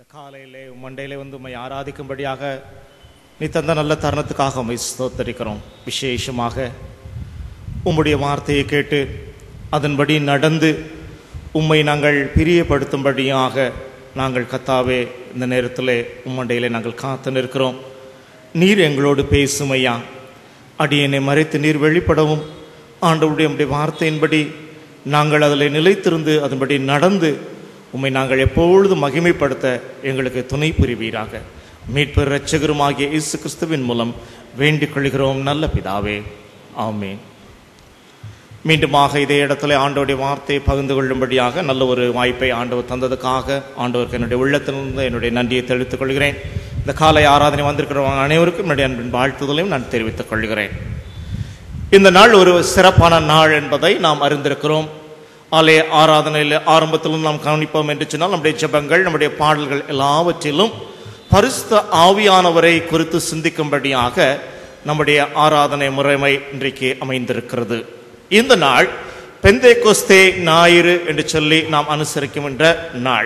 காலையிலே மண்டையிலே வந்து உம்மை ஆராதிக்கும்படியாக நீ தந்த நல்ல தருணத்துக்காக உம்மை ஸ்தோத்தரிக்கிறோம் விசேஷமாக உம்முடைய வார்த்தையை கேட்டு அதன்படி நடந்து உம்மை நாங்கள் பிரியப்படுத்தும்படியாக நாங்கள் கத்தாவே இந்த நேரத்தில் உம்மண்டையிலே நாங்கள் காத்து நிற்கிறோம் நீர் எங்களோடு பேசும் ஐயா அடியனை மறைத்து நீர் வெளிப்படவும் ஆண்டவருடைய உம்முடைய வார்த்தையின்படி நாங்கள் அதில் நிலைத்திருந்து அதன்படி நடந்து உம்மை நாங்கள் எப்பொழுதும் மகிமைப்படுத்த எங்களுக்கு துணை புரிவீராக மீட்பர் இரட்சகருமாகிய இயேசு கிறிஸ்துவின் மூலம் வேண்டிக் கொள்கிறோம் நல்ல பிதாவே ஆமென் மீண்டுமாக இதே இடத்துல ஆண்டவருடைய வார்த்தையை பகிர்ந்து கொள்ளும்படியாக நல்ல ஒரு வாய்ப்பை ஆண்டவர் தந்ததுக்காக ஆண்டவருக்கு என்னுடைய உள்ளத்திலிருந்து என்னுடைய நன்றியை தெரிவித்துக் கொள்கிறேன் இந்த காலை ஆராதனை வந்திருக்கிறவங்க அனைவருக்கும் என்னுடைய அன்பின் வாழ்த்துதலையும் நான் தெரிவித்துக் கொள்கிறேன் இந்த நாள் ஒரு சிறப்பான நாள் என்பதை நாம் அறிந்திருக்கிறோம் ஆலய ஆராதனையில் ஆரம்பத்திலும் நாம் கவனிப்போம் என்று சொன்னால் நம்முடைய ஜெபங்கள் நம்முடைய பாடல்கள் எல்லாவற்றிலும் பரிசுத்த ஆவியானவரை குறித்து சிந்திக்கும்படியாக நம்முடைய ஆராதனை முறைமை இன்றைக்கு அமைந்திருக்கிறது இந்த நாள் பெந்தே கொஸ்தே ஞாயிறு என்று சொல்லி நாம் அனுசரிக்கின்ற நாள்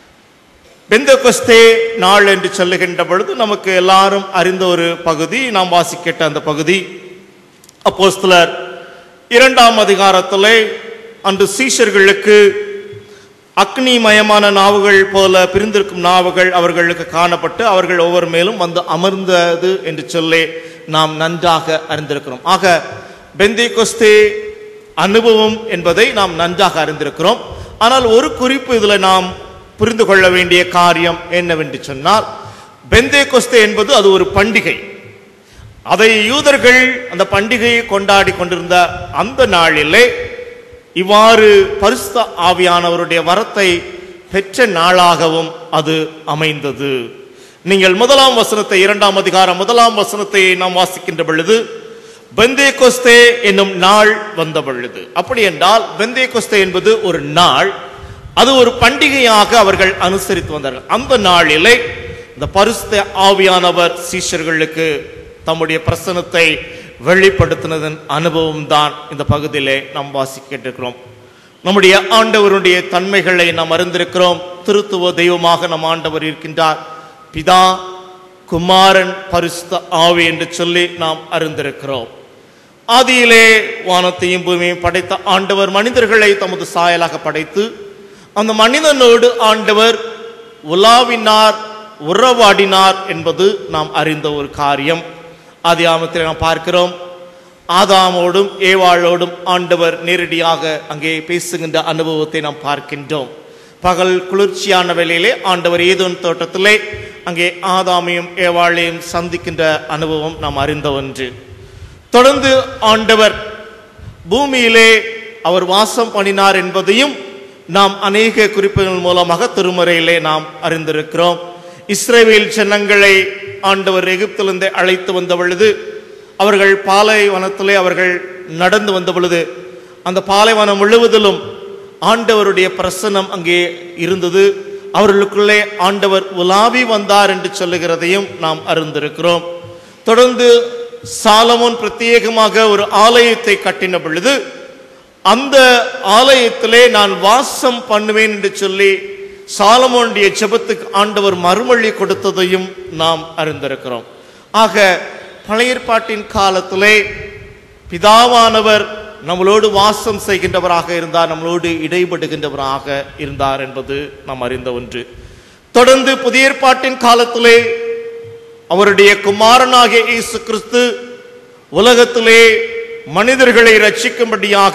பெந்தகொஸ்தே நாள் என்று சொல்லுகின்ற பொழுது நமக்கு எல்லாரும் அறிந்த ஒரு பகுதி நாம் வாசிக்கிட்ட அந்த பகுதி அப்போஸ்தலர் இரண்டாம் அதிகாரத்திலே அன்று சீஷர்களுக்கு அக்னிமயமான நாவுகள் போல பிரிந்திருக்கும் நாவுகள் அவர்களுக்கு காணப்பட்டு அவர்கள் ஒவ்வொரு மேலும் வந்து அமர்ந்தது என்று சொல்லி நாம் நன்றாக அறிந்திருக்கிறோம் ஆக பெந்தேகொஸ்தே அனுபவம் என்பதை நாம் நன்றாக அறிந்திருக்கிறோம் ஆனால் ஒரு குறிப்பு இதில் நாம் புரிந்து கொள்ள வேண்டிய காரியம் என்னவென்று சொன்னால் பெந்தேகொஸ்தே என்பது அது ஒரு பண்டிகை அதை யூதர்கள் அந்த பண்டிகையை கொண்டாடி கொண்டிருந்த அந்த நாளிலே இவ்வாறு பரிசுத்த ஆவியானவருடைய வரத்தை பெற்ற நாளாகவும் அது அமைந்தது நீங்கள் முதலாம் வசனத்தை இரண்டாம் அதிகாரம் முதலாம் வசனத்தை நாம் வாசிக்கின்ற பொழுது பெந்தே கொஸ்தே என்னும் நாள் வந்த பொழுது அப்படி என்றால் பெந்தே கொஸ்தே என்பது ஒரு நாள் அது ஒரு பண்டிகையாக அவர்கள் அனுசரித்து வந்தார்கள் அந்த நாளிலே இந்த பரிசுத்த ஆவியானவர் சீஷர்களுக்கு தம்முடைய பிரசனத்தை வெளிப்படுத்தினதன் அனுபவம் தான் இந்த பகுதியிலே நாம் வாசிக்கிட்டிருக்கிறோம் நம்முடைய ஆண்டவருடைய தன்மைகளை நாம் அறிந்திருக்கிறோம் திருத்துவ தெய்வமாக நம் ஆண்டவர் இருக்கின்றார் பிதா குமாரன் பரிசுத்த ஆவி என்று சொல்லி நாம் அறிந்திருக்கிறோம் ஆதியிலே வானத்தையும் பூமியையும் படைத்த ஆண்டவர் மனிதர்களை தமது சாயலாக படைத்து அந்த மனிதனோடு ஆண்டவர் உலாவினார் உறவாடினார் என்பது நாம் அறிந்த ஒரு காரியம் ஆதி ஆமத்தில் நாம் பார்க்கிறோம் ஆதாமோடும் ஏவாளோடும் ஆண்டவர் நேரடியாக அங்கே பேசுகின்ற அனுபவத்தை நாம் பார்க்கின்றோம் பகல் குளிர்ச்சியான வேளையிலே ஆண்டவர் ஏதோன் தோட்டத்திலே அங்கே ஆதாமையும் ஏவாளையும் சந்திக்கின்ற அனுபவம் நாம் அறிந்த ஒன்று தொடர்ந்து ஆண்டவர் பூமியிலே அவர் வாசம் பண்ணினார் என்பதையும் நாம் அநேக குறிப்புகள் மூலமாக திருமறையிலே நாம் அறிந்திருக்கிறோம் இஸ்ரேவேல் ஜனங்களை ஆண்டவர் எகிப்திலிருந்து அழைத்து வந்த பொழுது அவர்கள் பாலைவனத்திலே அவர்கள் நடந்து வந்த பொழுது அந்த பாலைவனம் முழுவதிலும் ஆண்டவருடைய பிரசன்னம் அங்கே இருந்தது அவர்களுக்குள்ளே ஆண்டவர் உலாவி வந்தார் என்று சொல்லுகிறதையும் நாம் அறிந்திருக்கிறோம் தொடர்ந்து சாலமோன் பிரத்யேகமாக ஒரு ஆலயத்தை கட்டின பொழுது அந்த ஆலயத்திலே நான் வாசம் பண்ணுவேன் என்று சொல்லி சாலமோனுடைய ஜெபத்துக்கு ஆண்டவர் மறுமொழி கொடுத்ததையும் நாம் அறிந்திருக்கிறோம் ஆக பழைய ஏற்பாட்டின் காலத்திலே பிதாவானவர் நம்மளோடு வாசம் செய்கின்றவராக இருந்தார் நம்மளோடு இடைபடுகின்றவராக இருந்தார் என்பது நாம் அறிந்த ஒன்று தொடர்ந்து புதிய ஏற்பாட்டின் காலத்திலே அவருடைய குமாரனாகிய இயேசு கிறிஸ்து உலகத்திலே மனிதர்களை ரட்சிக்கும்படியாக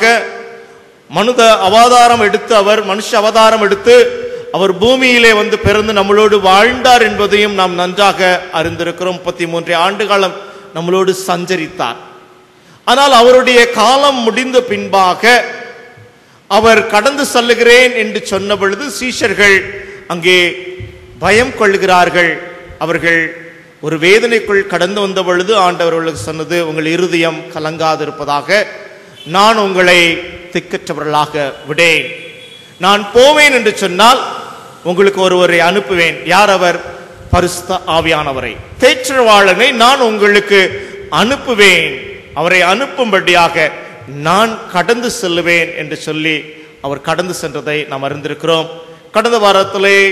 மனித அவதாரம் எடுத்து அவர் மனுஷ அவதாரம் எடுத்து அவர் பூமியிலே வந்து பிறந்து நம்மளோடு வாழ்ந்தார் என்பதையும் நாம் நன்றாக அறிந்திருக்கிறோம் முப்பத்தி மூன்று ஆண்டு காலம் நம்மளோடு சஞ்சரித்தார் ஆனால் அவருடைய காலம் முடிந்த பின்பாக அவர் கடந்து செல்லுகிறேன் என்று சொன்ன பொழுது சீஷர்கள் அங்கே பயம் கொள்கிறார்கள் அவர்கள் ஒரு வேதனைக்குள் கடந்து வந்த பொழுது ஆண்டவர்களுக்கு சொன்னது உங்கள் இருதயம் கலங்காதிருப்பதாக நான் உங்களை திக்கற்றவர்களாக விடேன் நான் போவேன் என்று சொன்னால் உங்களுக்கு ஒருவரை அனுப்புவேன் யார் அவர் பரிசுத்த ஆவியானவரை தேற்றவாளனை நான் உங்களுக்கு அனுப்புவேன் அவரை அனுப்பும்படியாக நான் கடந்து செல்லுவேன் என்று சொல்லி அவர் கடந்து சென்றதை நாம் அறிந்திருக்கிறோம் கடந்த வாரத்திலே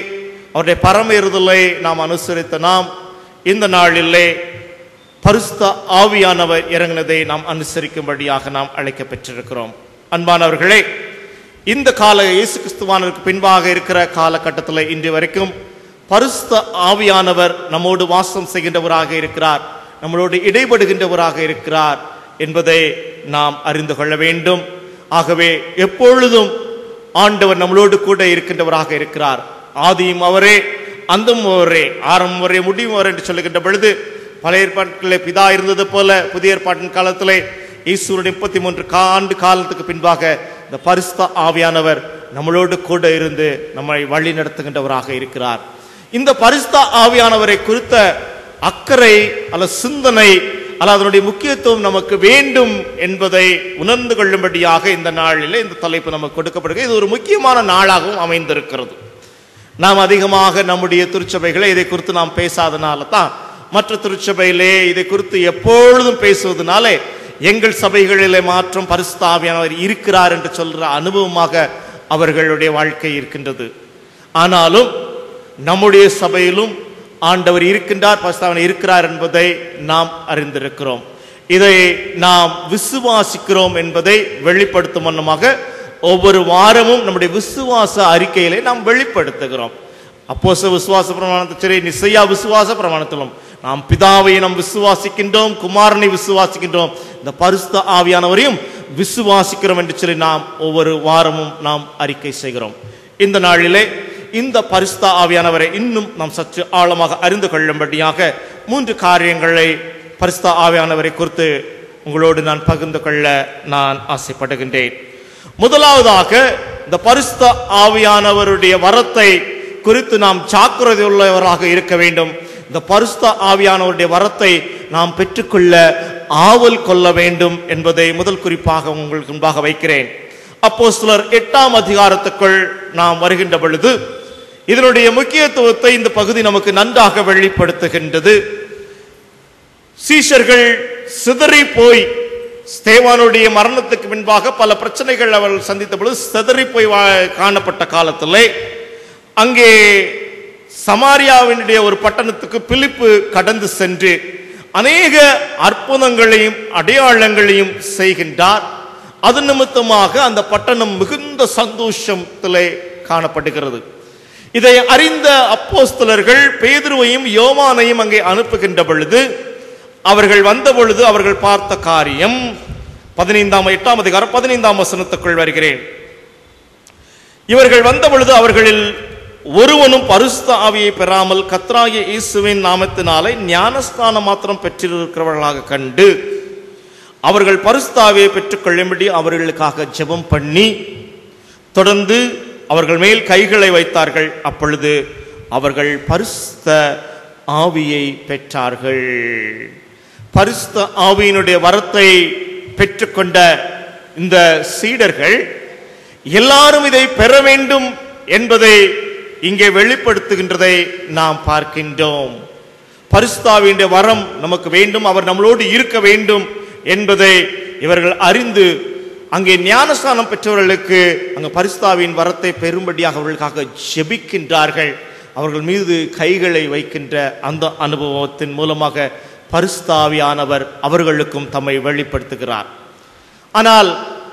அவருடைய பரமேறுதலை நாம் அனுசரித்த நாம் இந்த நாளிலே பரிசுத்த ஆவியானவர் இறங்கினதை நாம் அனுசரிக்கும்படியாக நாம் அழைக்கப்பெற்றிருக்கிறோம் அன்பானவர்களே இந்த கால இயேசு கிறிஸ்துவானருக்கு பின்பாக இருக்கிற காலகட்டத்தில் இன்று வரைக்கும் பரிசுத்த ஆவியானவர் நம்மோடு வாசம் செய்கின்றவராக இருக்கிறார் நம்மளோடு இடைபடுகின்றவராக இருக்கிறார் என்பதை நாம் அறிந்து கொள்ள வேண்டும் ஆகவே எப்பொழுதும் ஆண்டவர் நம்மளோடு கூட இருக்கின்றவராக இருக்கிறார் ஆதியும் அவரே அந்தம் அவரே ஆரம்பம் வரை முடியும் அவர் என்று சொல்லுகின்ற பொழுது பழைய ஏற்பாட்டிலே பிதா இருந்தது போல புதிய ஏற்பாட்டின் காலத்திலே ஈஸ்வருடைய முப்பத்தி மூன்று ஆண்டு காலத்துக்கு பின்பாக இந்த பரிசுத்த ஆவியானவர் நம்மளோடு கூட இருந்து நம்மை வழி நடத்துகின்றவராக இருக்கிறார் இந்த பரிசுத்த ஆவியானவரை குறித்த அக்கறை அல்ல சிந்தனை அல்ல அதனுடைய முக்கியத்துவம் நமக்கு வேண்டும் என்பதை உணர்ந்து கொள்ளும்படியாக இந்த நாளிலே இந்த தலைப்பு நமக்கு கொடுக்கப்படுகிறது இது ஒரு முக்கியமான நாளாகவும் அமைந்திருக்கிறது நாம் அதிகமாக நம்முடைய திருச்சபைகளை இதை குறித்து நாம் பேசாதனால தான் மற்ற திருச்சபையிலே இதை குறித்து எப்பொழுதும் பேசுவதனாலே எங்கள் சபைகளிலே மாற்றம் பரிசுத்த ஆவியானவர் இருக்கிறார் என்று சொல்ற அனுபவமாக அவர்களுடைய வாழ்க்கை இருக்கின்றது ஆனாலும் நம்முடைய சபையிலும் ஆண்டவர் இருக்கின்றார் பரிசுத்தாவின் இருக்கிறார் என்பதை நாம் அறிந்திருக்கிறோம் இதை நாம் விசுவாசிக்கிறோம் என்பதை வெளிப்படுத்தும் வண்ணமாக ஒவ்வொரு வாரமும் நம்முடைய விசுவாச அறிக்கையிலே நாம் வெளிப்படுத்துகிறோம் அப்போச விசுவாச பிரமாணத்தில் சரி நிசையா விசுவாச பிரமாணத்திலும் நாம் பிதாவை நாம் விசுவாசிக்கின்றோம் குமாரனை விசுவாசிக்கின்றோம் இந்த பரிசுத்த ஆவியானவரையும் விசுவாசிக்கிறோம் என்று சொல்லி நாம் ஒவ்வொரு வாரமும் நாம் அறிக்கை செய்கிறோம் இந்த நாளிலே இந்த பரிசுத்த ஆவியானவரை இன்னும் நாம் சற்று ஆழமாக அறிந்து கொள்ளும்படியாக மூன்று காரியங்களை பரிசுத்த ஆவியானவரை குறித்து உங்களோடு நான் பகிர்ந்து கொள்ள நான் ஆசைப்படுகின்றேன் முதலாவதாக இந்த பரிசுத்த ஆவியானவருடைய வரத்தை குறித்து நாம் ஜாக்கிரதை உள்ளவராக இருக்க வேண்டும் இந்த பரிசுத்த ஆவியானவருடைய வரத்தை நாம் பெற்றுக்கொள்ள ஆவல் கொள்ள வேண்டும் என்பதை முதல் குறிப்பாக உங்களுக்கு முன்பாக வைக்கிறேன் அப்போ சிலர் எட்டாம் அதிகாரத்துக்குள் நாம் வருகின்ற பொழுது இதனுடைய முக்கியத்துவத்தை இந்த பகுதி நமக்கு நன்றாக வெளிப்படுத்துகின்றது சீஷர்கள் சிதறி போய் ஸ்தேவானுடைய மரணத்துக்கு முன்பாக பல பிரச்சனைகள் அவர்கள் சந்தித்த பொழுது சிதறி போய் வா- காணப்பட்ட காலத்திலே அங்கே சமாரியாவினுடைய ஒரு பட்டணத்துக்கு பிலிப்பு கடந்து சென்று அநேக அற்புதங்களையும் அடையாளங்களையும் செய்கின்றார் அது நிமித்தமாக அந்த பட்டணம் மிகுந்த சந்தோஷத்திலே காணப்படுகிறது இதை அறிந்த அப்போஸ்தலர்கள் பேதுருவையும் யோவானையும் அங்கே அனுப்புகின்ற பொழுது அவர்கள் வந்த பொழுது அவர்கள் பார்த்த காரியம் பதினைந்தாம் எட்டாம் அதிகாரம் பதினைந்தாம் வசனத்துக்குள் வருகிறேன் இவர்கள் வந்த பொழுது அவர்களில் ஒருவனும் பரிசுத்த ஆவியை பெறாமல் கத்ராய இயேசுவின் நாமத்தினாலே ஞானஸ்தானம் மாத்திரம் பெற்றிருக்கிறவர்களாக கண்டு அவர்கள் பரிசுத்த ஆவியை பெற்றுக்கொள்ளும்படி அவர்களுக்காக ஜெபம் பண்ணி தொடர்ந்து அவர்கள் மேல் கைகளை வைத்தார்கள் அப்பொழுது அவர்கள் பரிசுத்த ஆவியை பெற்றார்கள் பரிசுத்த ஆவியினுடைய வரத்தை பெற்றுக்கொண்ட இந்த சீடர்கள் எல்லாரும் இதை பெற வேண்டும் என்பதை இங்கே வெளிப்படுத்துகின்றதை நாம் பார்க்கின்றோம் பரிசுத்தாவினுடைய வரம் நமக்கு வேண்டும் அவர் நம்மளோடு இருக்க வேண்டும் என்பதை இவர்கள் அறிந்து அங்கே ஞானஸ்தானம் பெற்றவர்களுக்கு அங்க பரிசுத்தாவின் வரத்தை பெறும்படியாக அவர்களுக்காக ஜெபிக்கின்றார்கள் அவர்கள் மீது கைகளை வைக்கின்ற அந்த அனுபவத்தின் மூலமாக பரிசுத்தாவியானவர் அவர்களுக்கும் தம்மை வெளிப்படுத்துகிறார் ஆனால்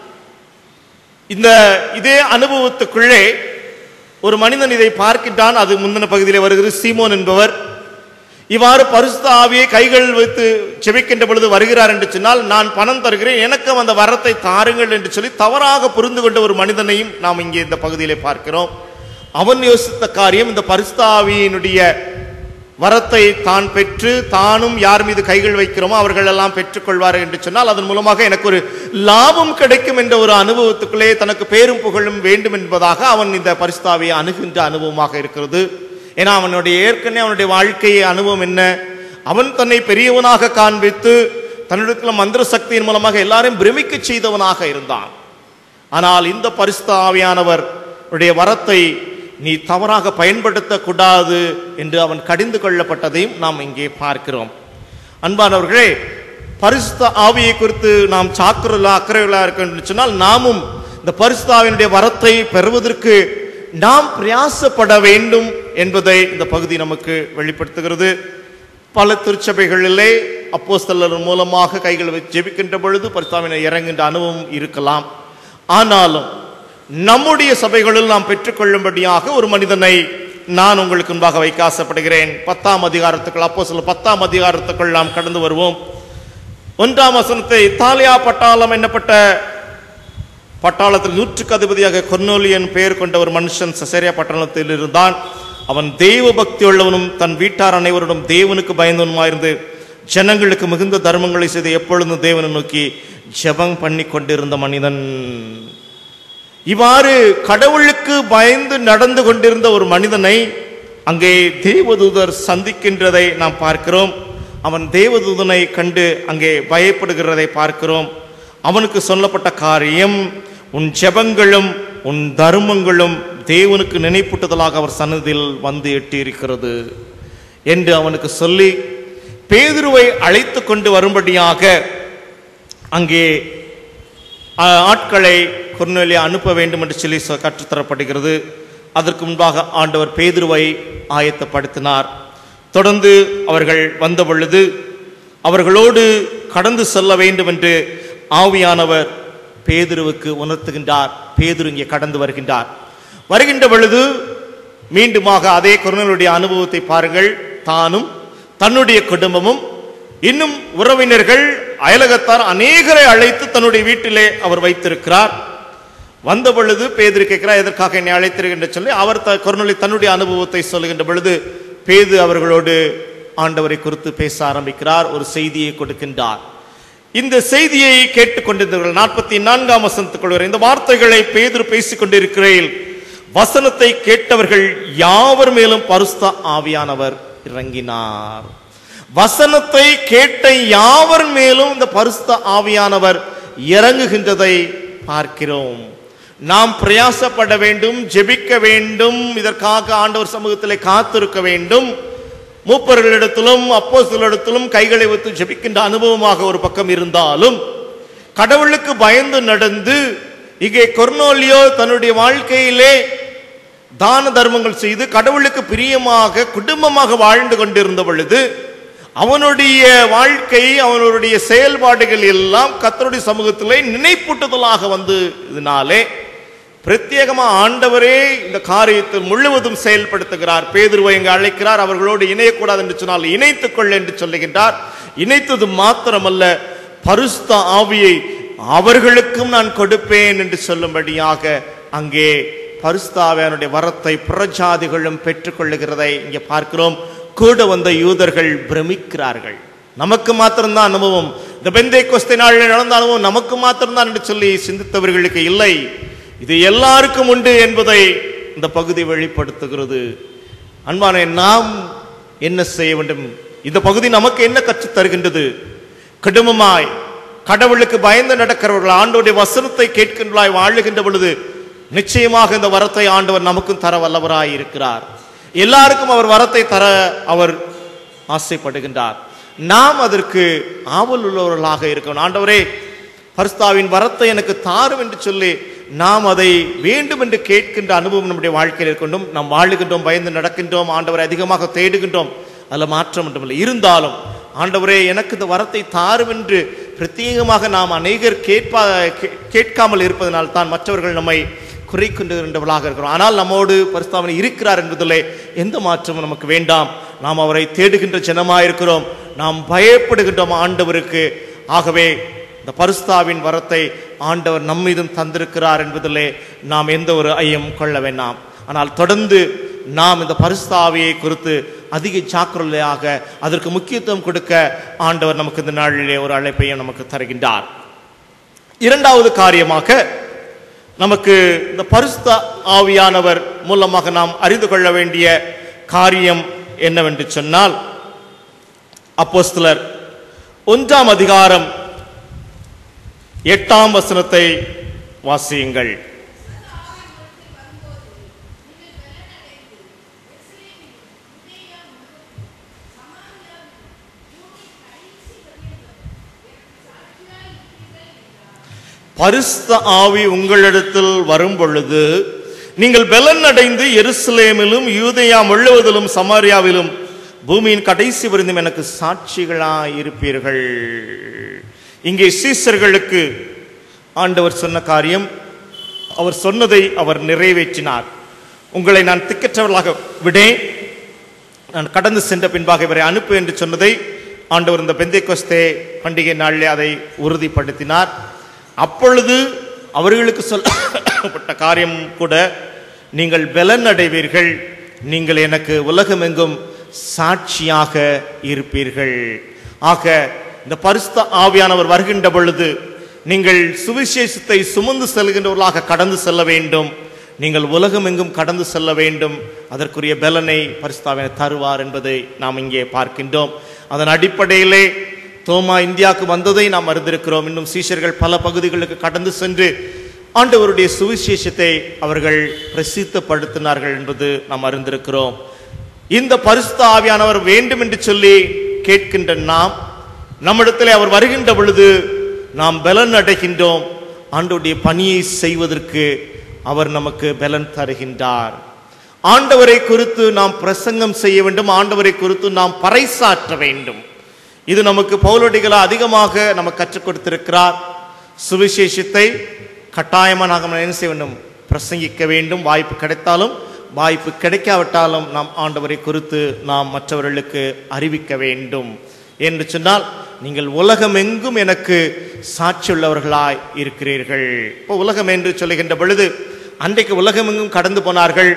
இந்த இதே அனுபவத்துக்குள்ளே ஒரு மனிதன் இதை பார்க்கின்றான் அது முந்தின பகுதியில் வருகிறது சீமோன் என்பவர் இவ்வாறு பரிசுத்த ஆவியை கைகள் வைத்து செபிக்கின்ற பொழுது வருகிறார் என்று சொன்னால் நான் பணம் தருகிறேன் எனக்கும் அந்த வரத்தை தாருங்கள் என்று சொல்லி தவறாக புரிந்து கொண்ட ஒரு மனிதனையும் நாம் இங்கே இந்த பகுதியிலே பார்க்கிறோம் அவன் யோசித்த காரியம் இந்த பரிசுத்த ஆவியினுடைய வரத்தை தான் பெற்று தானும் யார் மீது கைகள் வைக்கிறோமோ அவர்கள் எல்லாம் பெற்றுக்கொள்வார்கள் என்று சொன்னால் அதன் மூலமாக எனக்கு ஒரு லாபம் கிடைக்கும் என்ற ஒரு அனுபவத்துக்குள்ளே தனக்கு பேரும் புகழும் வேண்டும் என்பதாக அவன் இந்த பரிசுத்தாவியை அணுகின்ற அனுபவமாக இருக்கிறது ஏன்னா அவனுடைய ஏற்கனவே அவனுடைய வாழ்க்கை அனுபவம் என்ன அவன் தன்னை பெரியவனாக காண்பித்து தன்னிடத்தில் மந்திர சக்தியின் மூலமாக எல்லாரையும் பிரமிக்க செய்தவனாக இருந்தான் ஆனால் இந்த பரிசுத்த ஆவியானவர் உடைய வரத்தை நீ தவறாக பயன்படுத்தக்கூடாது என்று அவன் கடிந்து கொள்ளப்பட்டதையும் நாம் இங்கே பார்க்கிறோம் அன்பானவர்களே பரிசுத்த ஆவியை குறித்து நாம் சாக்குறலா அக்கறைகளா இருக்க சொன்னால் நாமும் இந்த பரிசுத்த ஆவியினுடைய வரத்தை பெறுவதற்கு நாம் பிரயாசப்பட வேண்டும் என்பதை இந்த பகுதி நமக்கு வெளிப்படுத்துகிறது பல திருச்சபைகளிலே அப்போஸ்தலர் மூலமாக கைகளை வச்சு ஜெபிக்கின்ற பொழுது பரிசுத்தாவினை இறங்குகின்ற அனுபவம் இருக்கலாம் ஆனாலும் நம்முடைய சபைகளில் நாம் பெற்றுக்கொள்ளும்படியாக ஒரு மனிதனை நான் உங்களுக்கு முன்பாக வைக்க ஆசைப்படுகிறேன் பத்தாம் அதிகாரத்துக்குள் அப்போ சில பத்தாம் அதிகாரத்துக்குள் நாம் கடந்து வருவோம் ஒன்றாம் வசனத்தை இத்தாலியா பட்டாளம் என்னப்பட்ட பட்டாளத்தில் நூற்றுக்கு அதிபதியாக கொர்னோலியன் பெயர் கொண்ட ஒரு மனுஷன் சசேரியா பட்டணத்தில் இருந்தான் அவன் தெய்வ பக்தி உள்ளவனும் தன் வீட்டார் அனைவரிடம் தேவனுக்கு பயந்தவனுமாயிருந்து ஜனங்களுக்கு மிகுந்த தர்மங்களை செய்து எப்பொழுதும் தேவனை நோக்கி ஜெபம் பண்ணி கொண்டிருந்த மனிதன் இவ்வாறு கடவுளுக்கு பயந்து நடந்து கொண்டிருந்த ஒரு மனிதனை அங்கே தேவதூதர் சந்திக்கின்றதை நாம் பார்க்கிறோம் அவன் தேவதூதனை கண்டு அங்கே பயப்படுகிறதை பார்க்கிறோம் அவனுக்கு சொல்லப்பட்ட காரியம் உன் ஜெபங்களும் உன் தர்மங்களும் தேவனுக்கு நினைப்பூட்டுதலாக அவர் சன்னதியில் வந்து எட்டியிருக்கிறது என்று அவனுக்கு சொல்லி பேதுருவை அழைத்து கொண்டு வரும்படியாக அங்கே ஆ- ஆட்களை கொர்நேலியா அனுப்ப வேண்டும் என்று சொல்லி சொ- கற்றுத்தரப்படுகிறது அதற்கு முன்பாக ஆண்டவர் பேதுருவை ஆயத்தப்படுத்தினார் தொடர்ந்து அவர்கள் வந்த பொழுது அவர்களோடு கடந்து செல்ல வேண்டும் என்று ஆவியானவர் பேதுருவுக்கு உணர்த்துகின்றார் பேதுரு இங்கே கடந்து வருகின்றார் வருகின்ற பொழுது மீண்டுமாக அதே கொரோனாவுடைய அனுபவத்தை பாருங்கள் தானும் தன்னுடைய குடும்பமும் இன்னும் உறவினர்கள் அயலகத்தார் அநேகரை அழைத்து தன்னுடைய வீட்டிலே அவர் வைத்திருக்கிறார் வந்த பொழுது பேதுரு கேட்கிறார் எதற்காக என்னை அழைத்திருக்கின்ற சொல்லி அவர் த கொரோனாலி தன்னுடைய அனுபவத்தை சொல்லுகின்ற பொழுது பேது அவர்களோடு ஆண்டவரை குறித்து பேச ஆரம்பிக்கிறார் ஒரு செய்தியை கொடுக்கின்றார் இந்த செய்தியை கேட்டுக்கொண்டிருந்தவர்கள் நாற்பத்தி நான்காம் வசனத்துக்குள் வரை இந்த வார்த்தைகளை பேதுரு பேசிக் கொண்டிருக்கிறேன் வசனத்தை கேட்டவர்கள் யாவர் மேலும் பரிசுத்த ஆவியானவர் இறங்கினார் வசனத்தை கேட்ட யாவர் மேலும் இந்த பரிசுத்த ஆவியானவர் இறங்குகின்றதை பார்க்கிறோம் நாம் பிரயாசப்பட வேண்டும் ஜெபிக்க வேண்டும் இதற்காக ஆண்டவர் சமூகத்திலே காத்திருக்க வேண்டும் மூப்பர்களிடத்திலும் அப்போஸ்தலரிடத்திலும் கைகளை வைத்து ஜெபிக்கின்ற அனுபவமாக ஒரு பக்கம் இருந்தாலும் கடவுளுக்கு பயந்து நடந்து இங்கே கொர்னோலியோ தன்னுடைய வாழ்க்கையிலே தான தர்மங்கள் செய்து கடவுளுக்கு பிரியமாக குடும்பமாக வாழ்ந்து கொண்டிருந்த பொழுது அவனுடைய வாழ்க்கை அவனுடைய செயல்பாடுகள் எல்லாம் கர்த்தருடைய சமூகத்திலே நினைப்பூட்டுதலாக வந்து இதனாலே பிரத்யேகமா ஆண்டவரே இந்த காரியத்தை முழுவதும் செயல்படுத்துகிறார் பேதுருவை இங்கு அழைக்கிறார் அவர்களோடு இணையக்கூடாது என்று சொன்னால் இணைத்துக் கொள் என்று சொல்லுகின்றார் இணைத்தது மாத்திரமல்ல பரிசுத்த ஆவியை அவர்களுக்கும் நான் கொடுப்பேன் என்று சொல்லும்படியாக அங்கே பரிசுத்தாவியனுடைய வரத்தை புறஜாதிகளும் பெற்றுக்கொள்ளுகிறதை இங்கே பார்க்கிறோம் கூட வந்த யூதர்கள் பிரமிக்கிறார்கள் நமக்கு மாத்திரம்தான் அனுபவம் இந்த பெந்தை கொஸ்தை நாளில் நடந்த அனுபவம் நமக்கு மாத்திரம்தான் என்று சொல்லி சிந்தித்தவர்களுக்கு இல்லை இது எல்லாருக்கும் உண்டு என்பதை இந்த பகுதி வெளிப்படுத்துகிறது அன்பானே நாம் என்ன செய்ய வேண்டும் இந்த பகுதி நமக்கு என்ன கற்றுத் தருகின்றது குடும்பமாய் கடவுளுக்கு பயந்து நடக்கிறவர்கள் ஆண்டவருடைய வசனத்தை கேட்கின்றாய் வாழுகின்ற பொழுது நிச்சயமாக இந்த வரத்தை ஆண்டவர் நமக்கும் தர வல்லவராய் இருக்கிறார் எல்லாருக்கும் அவர் வரத்தை தர அவர் ஆசைப்படுகின்றார் நாம் அதற்கு ஆவல் உள்ளவர்களாக இருக்கணும் ஆண்டவரே பரிஸ்தாவின் வரத்தை எனக்கு தாரும் என்று சொல்லி நாம் அதை வேண்டும் என்று கேட்கின்ற அனுபவம் நம்முடைய வாழ்க்கையில் இருக்கணும் நாம் வாழுகின்றோம் பயந்து நடக்கின்றோம் ஆண்டவரை அதிகமாக தேடுகின்றோம் அதில் மாற்றம் ஒன்றுமில்லை இருந்தாலும் ஆண்டவரே எனக்கு இந்த வரத்தை தாரும் என்று பிரத்யேகமாக நாம் அநேகர் கேட்பா கே- கேட்காமல் இருப்பதனால் தான் மற்றவர்கள் நம்மை குறை கொண்டிருந்தவர்களாக இருக்கிறோம் ஆனால் நம்மோடு பரிஸ்தாவனை இருக்கிறார் என்பதிலே எந்த மாற்றமும் நமக்கு வேண்டாம் நாம் அவரை தேடுகின்ற ஜனமாயிருக்கிறோம் நாம் பயப்படுகின்றோம் ஆண்டவருக்கு ஆகவே இந்த பரிஸ்தாவின் வரத்தை ஆண்டவர் நம்மீதும் தந்திருக்கிறார் என்பதிலே நாம் எந்த ஒரு ஐயம் கொள்ள வேண்டாம் ஆனால் தொடர்ந்து நாம் இந்த பரிஸ்தாவியை குறித்து அதிக ஜாக்கிரதையாக அதற்கு முக்கியத்துவம் கொடுக்க ஆண்டவர் நமக்கு இந்த நாளிலே ஒரு அழைப்பையும் நமக்கு தருகின்றார் இரண்டாவது காரியமாக நமக்கு இந்த பரிசுத்த ஆவியானவர் மூலமாக நாம் அறிந்து கொள்ள வேண்டிய காரியம் என்னவென்று சொன்னால் அப்போஸ்தலர் ஒன்றாம் அதிகாரம் எட்டாம் வசனத்தை வாசியுங்கள் பரிசுத்த ஆவி உங்களிடத்தில் வரும் பொழுது நீங்கள் பெலன் அடைந்து எருசலேமிலும் யூதேயா முழுவதிலும் சமாரியாவிலும் பூமியின் கடைசி விருந்தும் எனக்கு சாட்சிகளாய் இருப்பீர்கள் இங்கே சீசர்களுக்கு ஆண்டவர் சொன்ன காரியம் அவர் சொன்னதை அவர் நிறைவேற்றினார் உங்களை நான் திக்கற்றவர்களாக விடேன் நான் கடந்து சென்ற பின்பாக இவரை அனுப்பு என்று சொன்னதை ஆண்டவர் இந்த பெந்தைக்கொஸ்தே பண்டிகை நாளிலே அதை உறுதிப்படுத்தினார் அப்பொழுது அவர்களுக்கு சொல்லப்பட்ட காரியம் கூட நீங்கள் பலன் அடைவீர்கள் நீங்கள் எனக்கு உலகமெங்கும் சாட்சியாக இருப்பீர்கள் ஆக இந்த பரிசுத்த ஆவியானவர் வருகின்ற பொழுது நீங்கள் சுவிசேஷத்தை சுமந்து செல்கின்றவர்களாக கடந்து செல்ல வேண்டும் நீங்கள் உலகமெங்கும் கடந்து செல்ல வேண்டும் அதற்குரிய பலனை பரிசுத்தாவினை தருவார் என்பதை நாம் இங்கே பார்க்கின்றோம் அதன் அடிப்படையிலே தோமா இந்தியாவுக்கு வந்ததை நாம் அறிந்திருக்கிறோம் இன்னும் சீஷர்கள் பல பகுதிகளுக்கு கடந்து சென்று ஆண்டவருடைய சுவிசேஷத்தை அவர்கள் பிரசித்தப்படுத்தினார்கள் என்பது நாம் அறிந்திருக்கிறோம் இந்த பரிசுத்த ஆவியானவர் வேண்டும் என்று சொல்லி கேட்கின்ற நாம் நம்மிடத்திலே அவர் வருகின்ற பொழுது நாம் பலன் அடைகின்றோம் ஆண்டவருடைய பணியை செய்வதற்கு அவர் நமக்கு பலன் தருகின்றார் ஆண்டவரை குறித்து நாம் பிரசங்கம் செய்ய வேண்டும் ஆண்டவரை குறித்து நாம் பறைசாற்ற வேண்டும் இது நமக்கு பௌலடிகளா அதிகமாக நமக்கு கற்றுக் கொடுத்திருக்கிறார் சுவிசேஷத்தை கட்டாயமாக நாம் என்ன செய்ய வேண்டும் பிரசங்கிக்க வேண்டும் வாய்ப்பு கிடைத்தாலும் வாய்ப்பு கிடைக்காவிட்டாலும் நாம் ஆண்டவரை குறித்து நாம் மற்றவர்களுக்கு அறிவிக்க வேண்டும் என்று சொன்னால் நீங்கள் உலகம் எங்கும் எனக்கு சாட்சியுள்ளவர்களாய் இருக்கிறீர்கள் இப்போ உலகம் என்று சொல்லுகின்ற பொழுது அன்றைக்கு உலகமெங்கும் கடந்து போனார்கள்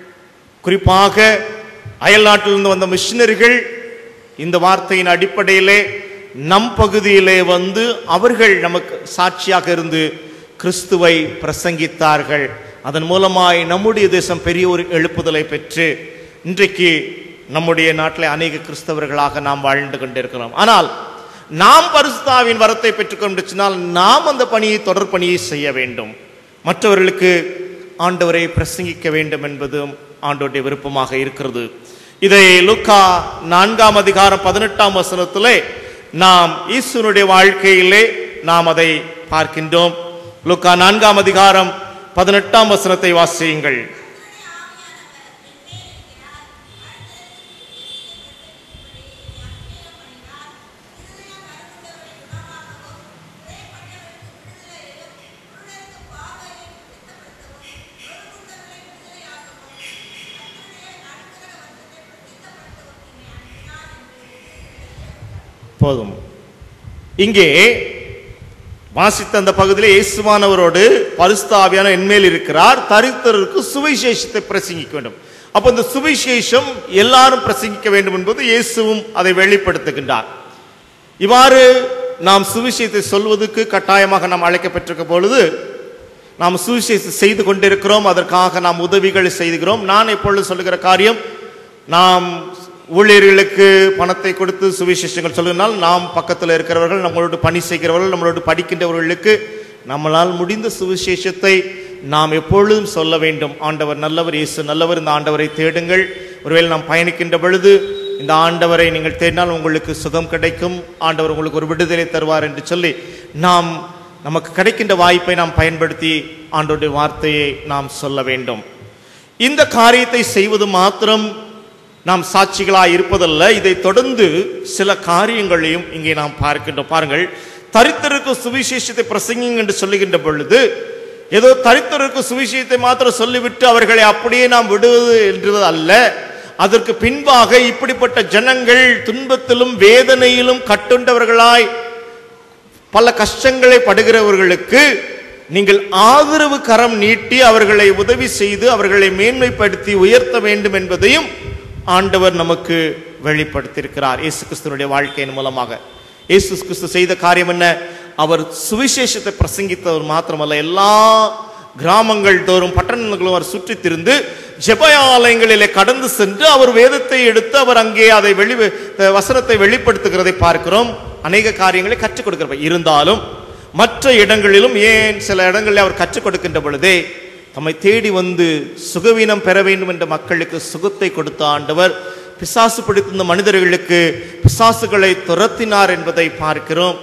குறிப்பாக அயல் நாட்டிலிருந்து வந்த மிஷினரிகள் இந்த வார்த்தையின் அடிப்படையிலே நம் பகுதியிலே வந்து அவர்கள் நமக்கு சாட்சியாக இருந்து கிறிஸ்துவை பிரசங்கித்தார்கள் அதன் மூலமாய் நம்முடைய தேசம் பெரிய ஒரு எழுப்புதலை பெற்று இன்றைக்கு நம்முடைய நாட்டில் அநேக கிறிஸ்தவர்களாக நாம் வாழ்ந்து கொண்டிருக்கிறோம் ஆனால் நாம் பரிசுத்தாவின் வரத்தை பெற்றுக்கொண்டு சொன்னால் நாம் அந்த பணியை தொடர் பணியை செய்ய வேண்டும் மற்றவர்களுக்கு ஆண்டவரை பிரசங்கிக்க வேண்டும் என்பதும் ஆண்டோடைய விருப்பமாக இருக்கிறது இதை லுக்கா நான்காம் அதிகாரம் பதினெட்டாம் வசனத்திலே நாம் ஈஸ்வனுடைய வாழ்க்கையிலே நாம் அதை பார்க்கின்றோம் லுக்கா நான்காம் அதிகாரம் பதினெட்டாம் வசனத்தை வாசியுங்கள் போதும் இங்கே வாசித்த அந்த பகுதியிலே இயேசுவானவரோடு பரிசுத்தாவியான என்மேல் இருக்கிறார் தரித்திரருக்கு சுவிசேஷத்தை பிரசங்கிக்க வேண்டும் அப்ப இந்த சுவிசேஷம் எல்லாரும் பிரசங்கிக்க வேண்டும் என்பது இயேசுவும் அதை வெளிப்படுத்துகின்றார் இவ்வாறு நாம் சுவிசேஷத்தை சொல்வதற்கு கட்டாயமாக நாம் அழைக்கப்பட்டிருக்க பொழுது நாம் சுவிசேஷம் செய்து கொண்டிருக்கிறோம் அதற்காக நாம் உதவிகள் செய்கிறோம் நான் எப்பொழுது சொல்லுகிற காரியம் நாம் ஊழியர்களுக்கு பணத்தை கொடுத்து சுவிசேஷங்கள் சொல்லுனால் நாம் பக்கத்தில் இருக்கிறவர்கள் நம்மளோடு பணி செய்கிறவர்கள் நம்மளோடு படிக்கின்றவர்களுக்கு நம்மளால் முடிந்த சுவிசேஷத்தை நாம் எப்பொழுதும் சொல்ல வேண்டும் ஆண்டவர் நல்லவர் இயேசு நல்லவர் இந்த ஆண்டவரை தேடுங்கள் ஒருவேளை நாம் பயணிக்கின்ற பொழுது இந்த ஆண்டவரை நீங்கள் தேடினால் உங்களுக்கு சுகம் கிடைக்கும் ஆண்டவர் உங்களுக்கு ஒரு விடுதலை தருவார் என்று சொல்லி நாம் நமக்கு கிடைக்கின்ற வாய்ப்பை நாம் பயன்படுத்தி ஆண்டோடைய வார்த்தையை நாம் சொல்ல வேண்டும் இந்த காரியத்தை செய்வது மாத்திரம் நாம் சாட்சிகளாய் இருப்பதல்ல இதை தொடர்ந்து சில காரியங்களையும் இங்கே நாம் பார்க்கின்றோம் பாருங்கள் தரித்திற்கு சுவிசேஷத்தை பிரசங்கிங் என்று சொல்லுகின்ற பொழுது ஏதோ தரித்திற்கு சுவிசேஷத்தை மாத்திரம் சொல்லிவிட்டு அவர்களை அப்படியே நாம் விடுவது என்றது அல்ல அதற்கு பின்பாக இப்படிப்பட்ட ஜனங்கள் துன்பத்திலும் வேதனையிலும் கட்டுண்டவர்களாய் பல கஷ்டங்களை படுகிறவர்களுக்கு நீங்கள் ஆதரவு கரம் நீட்டி அவர்களை உதவி செய்து அவர்களை மேன்மைப்படுத்தி உயர்த்த வேண்டும் என்பதையும் ஆண்டவர் நமக்கு வெளிப்படுத்தியிருக்கிறார் இயேசு கிறிஸ்துவனுடைய வாழ்க்கையின் மூலமாக இயேசு கிறிஸ்து செய்த காரியம் என்ன அவர் சுவிசேஷத்தை பிரசங்கித்தவர் மாத்திரமல்ல எல்லா கிராமங்கள் தோறும் பட்டணங்களும் அவர் சுற்றித் திரிந்து ஜெப ஆலயங்களிலே கடந்து சென்று அவர் வேதத்தை எடுத்து அவர் அங்கே அதை வெளி வசனத்தை வெளிப்படுத்துகிறதை பார்க்கிறோம் அநேக காரியங்களை கற்றுக் கொடுக்கிறவர் இருந்தாலும் மற்ற இடங்களிலும் ஏன் சில இடங்களில் அவர் கற்றுக் கொடுக்கின்ற பொழுதே தம்மை தேடி வந்து சுகவீனம் பெற வேண்டும் என்ற மக்களுக்கு சுகத்தை கொடுத்த ஆண்டவர் பிசாசு பிடித்திருந்த மனிதர்களுக்கு பிசாசுகளை துரத்தினார் என்பதை பார்க்கிறோம்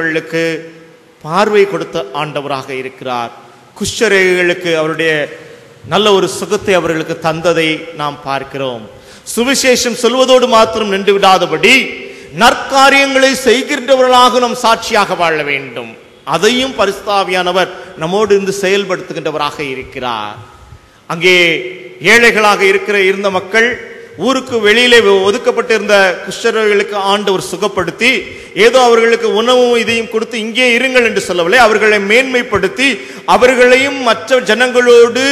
பார்வையற்றவர்களுக்கு பார்வை கொடுத்த ஆண்டவராக இருக்கிறார் குஷ்டரேகைகளுக்கு அவருடைய நல்ல ஒரு சுகத்தை அவர்களுக்கு தந்ததை நாம் பார்க்கிறோம் சுவிசேஷம் சொல்வதோடு மாத்திரம் நின்று விடாதபடி நற்காரியங்களை செய்கின்றவர்களாக நாம் சாட்சியாக வாழ வேண்டும் அதையும் பரிஸ்தாவியானவர் நம்மோடு இருந்து செயல்படுத்துகின்றவராக இருக்கிறார் அங்கே ஏழைகளாக இருக்கிற இருந்த மக்கள் ஊருக்கு வெளியிலே ஒதுக்கப்பட்டிருந்த குஷ்டர்களுக்கு ஆண்டவர் சுகப்படுத்தி ஏதோ அவர்களுக்கு உணவும் இதையும் கொடுத்து இங்கே இருங்கள் என்று சொல்லவில்லை அவர்களை மேன்மைப்படுத்தி அவர்களையும் மற்ற ஜனங்களோடு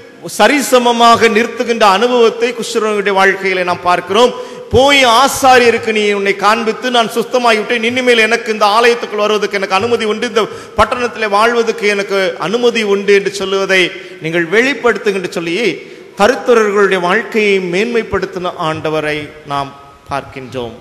சரிசமமாக நிறுத்துகின்ற அனுபவத்தை குஷ்டர்களுடைய வாழ்க்கையில நாம் பார்க்கிறோம் போய் ஆசாரியருக்கு நீ உன்னை காண்பித்து நான் சுத்தமாகிவிட்டேன் இனிமேல் எனக்கு இந்த ஆலயத்துக்குள் வருவதற்கு எனக்கு அனுமதி உண்டு இந்த பட்டணத்தில் வாழ்வதற்கு எனக்கு அனுமதி உண்டு என்று சொல்லுவதை நீங்கள் வெளிப்படுத்துங்க சொல்லி கருத்துறர்களுடைய வாழ்க்கையை மேன்மைப்படுத்தின ஆண்டவரை நாம் பார்க்கின்றோம்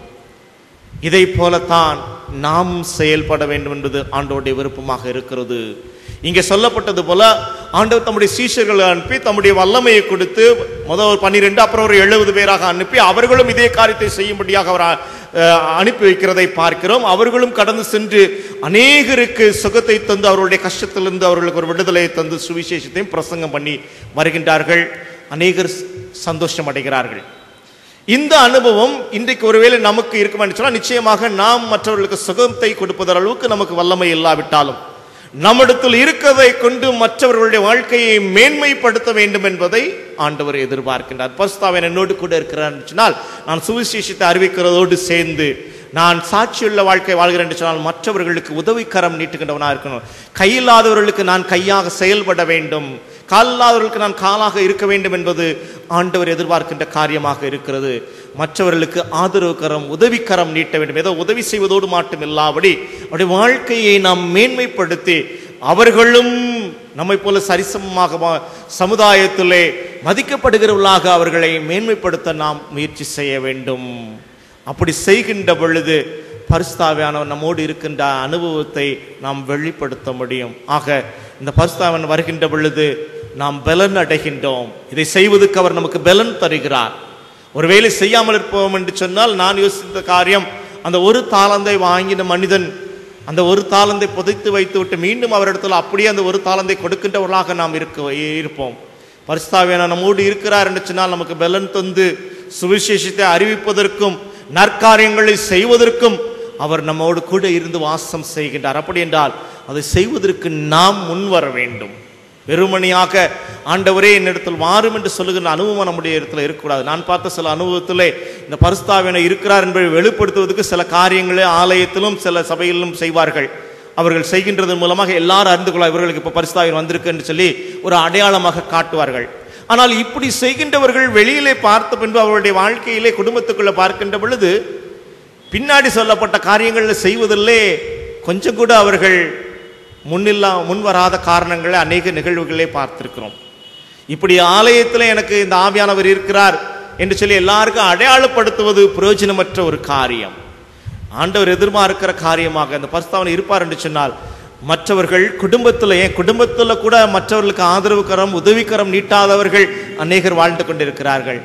இதை போலத்தான் நாம் செயல்பட வேண்டும் என்பது ஆண்டவருடைய விருப்பமாக இருக்கிறது இங்கே சொல்லப்பட்டது போல ஆண்டவர் தம்முடைய சீஷர்களை அனுப்பி தம்முடைய வல்லமையை கொடுத்து முதல் ஒரு பன்னிரெண்டு அப்புறம் ஒரு எழுபது பேராக அனுப்பி அவர்களும் இதே காரியத்தை செய்யும்படியாக அவர் அஹ், அனுப்பி வைக்கிறதை பார்க்கிறோம் அவர்களும் கடந்து சென்று அநேகருக்கு சுகத்தை தந்து அவர்களுடைய கஷ்டத்திலிருந்து அவர்களுக்கு ஒரு விடுதலையை தந்து சுவிசேஷத்தையும் பிரசங்கம் பண்ணி வருகின்றார்கள் அநேகர் சந்தோஷம் அடைகிறார்கள் இந்த அனுபவம் இன்றைக்கு ஒருவேளை நமக்கு இருக்கும் என்று சொன்னால் நிச்சயமாக நாம் மற்றவர்களுக்கு சுகத்தை கொடுப்பதற்கு அளவுக்கு நமக்கு வல்லமை இல்லாவிட்டாலும் நம்மிடத்தில் இருக்கிறதை கொண்டு மற்றவர்களுடைய வாழ்க்கையை மேன்மைப்படுத்த வேண்டும் என்பதை ஆண்டவர் எதிர்பார்க்கின்றார் பரிசுத்தாவன் என்னோடு கூட இருக்கிறார் என்று சொன்னால் நான் சுவிசேஷத்தை அறிவிக்கிறதோடு சேர்ந்து நான் சாட்சியுள்ள வாழ்க்கை வாழ்கிறேன் என்று சொன்னால் மற்றவர்களுக்கு உதவிக்கரம் நீட்டுகின்றவனாக இருக்கணும் கையில்லாதவர்களுக்கு நான் கையாக செயல்பட வேண்டும் காலில்லாதவர்களுக்கு நான் காலாக இருக்க வேண்டும் என்பது ஆண்டவர் எதிர்பார்க்கின்ற காரியமாக இருக்கிறது மற்றவர்களுக்கு ஆதரவு கரம் உதவிக்கரம் நீட்ட வேண்டும் ஏதோ உதவி செய்வதோடு மட்டும் இல்லாபடி அவருடைய வாழ்க்கையை நாம் மேன்மைப்படுத்தி அவர்களும் நம்மை போல சரிசமமாக வா- சமுதாயத்திலே மதிக்கப்படுகிறவர்களாக அவர்களை மேன்மைப்படுத்த நாம் முயற்சி செய்ய வேண்டும் அப்படி செய்கின்ற பொழுது பரிசுத்தாவியானவர் நம்மோடு இருக்கின்ற அனுபவத்தை நாம் வெளிப்படுத்த முடியும் ஆக இந்த பரிசுத்தாவன் வருகின்ற பொழுது நாம் பலன் அடைகின்றோம் இதை செய்வதற்கு அவர் நமக்கு பலன் தருகிறார் ஒருவேளை செய்யாமல் இருப்போம் என்று சொன்னால் நான் யோசித்த காரியம் அந்த ஒரு தாளந்தை வாங்கின மனிதன் அந்த ஒரு தாளந்தை புதைத்து வைத்து விட்டு மீண்டும் அவரிடத்தில் அப்படியே அந்த ஒரு தாளந்தை கொடுக்கின்றவர்களாக நாம் இருக்க இருப்போம் பரிசுத்தாவியான நம்மோடு இருக்கிறார் என்று சொன்னால் நமக்கு பலன் தந்து சுவிசேஷத்தை அறிவிப்பதற்கும் நற்காரியங்களை செய்வதற்கும் அவர் நம்மோடு கூட இருந்து வாசம் செய்கின்றார் அப்படி என்றால் அதை செய்வதற்கு நாம் முன் வர வேண்டும் வெறுமணியாக ஆண்டவரே என்னிடத்தில் மாறும் என்று சொல்லுகின்ற அனுபவம் நம்முடைய இடத்துல இருக்கக்கூடாது நான் பார்த்த சில அனுபவத்திலே இந்த பரிசுத்தாவினை இருக்கிறார் என்பதை வெளிப்படுத்துவதற்கு சில காரியங்களை ஆலயத்திலும் சில சபையிலும் செய்வார்கள் அவர்கள் செய்கின்றதன் மூலமாக எல்லாரும் அறிந்து கொள்ள இவர்களுக்கு இப்போ பரிசுத்தாவின் வந்திருக்கு என்று சொல்லி ஒரு அடையாளமாக காட்டுவார்கள் ஆனால் இப்படி செய்கின்றவர்கள் வெளியிலே பார்த்த பின்பு அவருடைய வாழ்க்கையிலே குடும்பத்துக்குள்ள பார்க்கின்ற பொழுது பின்னாடி சொல்லப்பட்ட காரியங்களில் செய்வதில்லே கொஞ்சம் கூட அவர்கள் முன்னில்லா முன் வராத காரணங்களை அநேக நிகழ்வுகளே பார்த்திருக்கிறோம் இப்படி ஆலயத்தில் எனக்கு இந்த ஆவியானவர் இருக்கிறார் என்று சொல்லி எல்லாருக்கும் அடையாளப்படுத்துவது பிரயோஜனமற்ற ஒரு காரியம் ஆண்டவர் எதிர்பார்க்கிற காரியமாக அந்த பரிசுத்தவன் இருப்பார் என்று சொன்னால் மற்றவர்கள் குடும்பத்தில் என் குடும்பத்தில் கூட மற்றவர்களுக்கு ஆதரவு கரம் உதவிக்கரம் நீட்டாதவர்கள் அநேகர் வாழ்ந்து கொண்டிருக்கிறார்கள்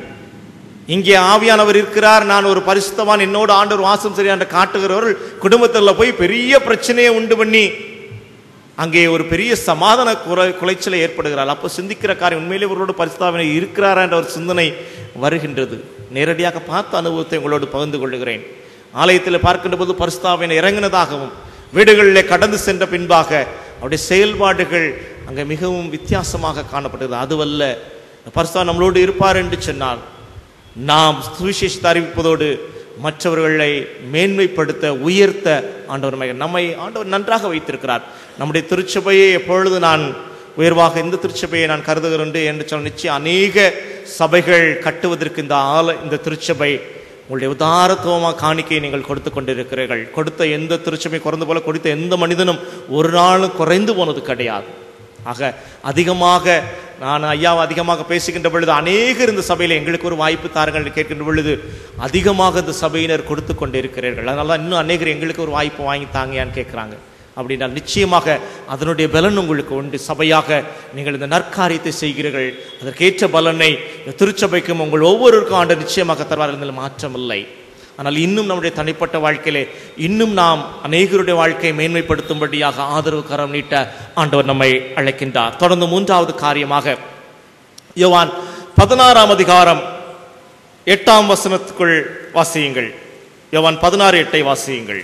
இங்கே ஆவியானவர் இருக்கிறார் நான் ஒரு பரிசுத்தவான் என்னோடு ஆண்டவர் வாசம் சரியான காட்டுகிறவர்கள் குடும்பத்தில் போய் பெரிய பிரச்சனையை உண்டு பண்ணி அங்கே ஒரு பெரிய சமாதான குறை குலைச்சலை ஏற்படுகிறார் அப்போ சிந்திக்கிற காரியம் உண்மையிலே இவர்களோடு பரிசுத்தாவினை இருக்கிறாரா என்ற ஒரு சிந்தனை வருகின்றது நேரடியாக பார்த்த அனுபவத்தை உங்களோடு பகிர்ந்து கொள்கிறேன் ஆலயத்தில் பார்க்கின்ற போது பரிசுத்தாவினை இறங்கினதாகவும் வீடுகளிலே கடந்து சென்ற பின்பாக அவருடைய செயல்பாடுகள் அங்கே மிகவும் வித்தியாசமாக காணப்பட்டது அதுவல்ல பரிசுத்தா நம்மளோடு இருப்பார் என்று சொன்னால் நாம் சுவிசேஷத்தை அறிவிப்பதோடு மற்றவர்களை மேன்மைப்படுத்த உயர்த்த ஆண்டவர் நம்மை- நம்மை ஆண்டவர் நன்றாக வைத்திருக்கிறார் நம்முடைய திருச்சபையை எப்பொழுது நான் உயர்வாக இந்த திருச்சபையை நான் கருதுகிறேன் என்று சொன்ன நிச்சயம் அநேக சபைகள் கட்டுவதற்கு இந்த ஆல இந்த திருச்சபை உங்களுடைய உதாரத்துவமாக காணிக்கையை நீங்கள் கொடுத்து கொண்டிருக்கிறீர்கள் கொடுத்த எந்த திருச்சபை குறைந்து போல கொடுத்த எந்த மனிதனும் ஒரு நாளும் குறைந்து போனது கிடையாது ஆக அதிகமாக நான் ஐயாவை அதிகமாக பேசுகின்ற பொழுது அநேகர் இந்த சபையில் எங்களுக்கு ஒரு வாய்ப்பு தாருங்கள் என்று கேட்கின்ற பொழுது அதிகமாக இந்த சபையினர் கொடுத்து கொண்டு இருக்கிறீர்கள் அதனால தான் இன்னும் அநேகர் எங்களுக்கு ஒரு வாய்ப்பு வாங்கி தாங்கயான்னு கேட்குறாங்க அப்படின்னா நிச்சயமாக அதனுடைய பலன் உங்களுக்கு உண்டு சபையாக நீங்கள் இந்த நற்காரியத்தை செய்கிறீர்கள் அதற்கேற்ற பலனை இந்த திருச்சபைக்கும் உங்கள் ஒவ்வொருவருக்கும் ஆண்டு நிச்சயமாக தருவார்கள் என்பதில் மாற்றம் இல்லை ஆனால் இன்னும் நம்முடைய தனிப்பட்ட வாழ்க்கையிலே இன்னும் நாம் அநேகருடைய வாழ்க்கையை மேன்மைப்படுத்தும்படியாக ஆதரவு கரம் நீட்ட ஆண்டவர் நம்மை அழைக்கின்றார் தொடர்ந்து மூன்றாவது காரியமாக யோவான் பதினாறாம் அதிகாரம் எட்டாம் வசனத்துக்குள் வாசியுங்கள் யோவான் பதினாறு எட்டை வாசியுங்கள்